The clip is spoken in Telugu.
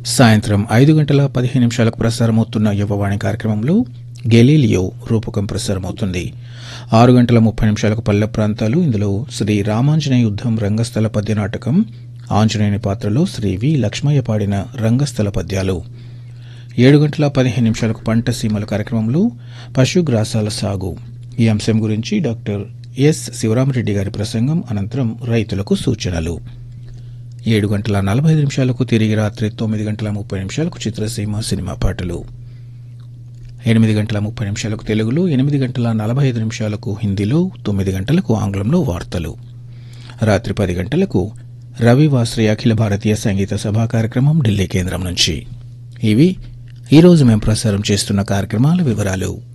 సాయంత్రం ఐదు గంటల పదిహేను నిమిషాలకు ప్రసారమవుతున్న యువవాణి కార్యక్రమంలో గెలీలియో రూపకం ప్రసారమవుతుంది ఆరు గంటల ముప్పై నిమిషాలకు పల్లె ప్రాంతాలు ఇందులో శ్రీ రామాంజనేయ యుద్ధం రంగస్థల పద్య నాటకం ఆంజనేయుని పాత్రలో శ్రీ వి లక్ష్మయ్య పాడిన రంగస్థల పద్యాలు ఏడు గంటల పదిహేను నిమిషాలకు పంట సీమల కార్యక్రమంలో పశుగ్రాసాల సాగు ఈ అంశం గురించి డాక్టర్ ఎస్ శివరామరెడ్డి గారి ప్రసంగం అనంతరం రైతులకు సూచనలు ఏడు గంటల నలభై ఐదు నిమిషాలకు తిరిగి రాత్రి తొమ్మిది గంటల ముప్పై నిమిషాలకు చిత్రసీమ సినిమా పాటలు ఎనిమిది గంటల ముప్పై నిమిషాలకు తెలుగులో ఎనిమిది గంటల నలభై ఐదు నిమిషాలకు హిందీలో తొమ్మిది గంటలకు ఆంగ్లంలో వార్తలు రాత్రి పది గంటలకు రవివాశ్రీ అఖిల భారతీయ సంగీత సభా కార్యక్రమం ఢిల్లీ కేంద్రం నుంచి ఇవి ఈరోజు మేము ప్రసారం చేస్తున్న కార్యక్రమాల వివరాలు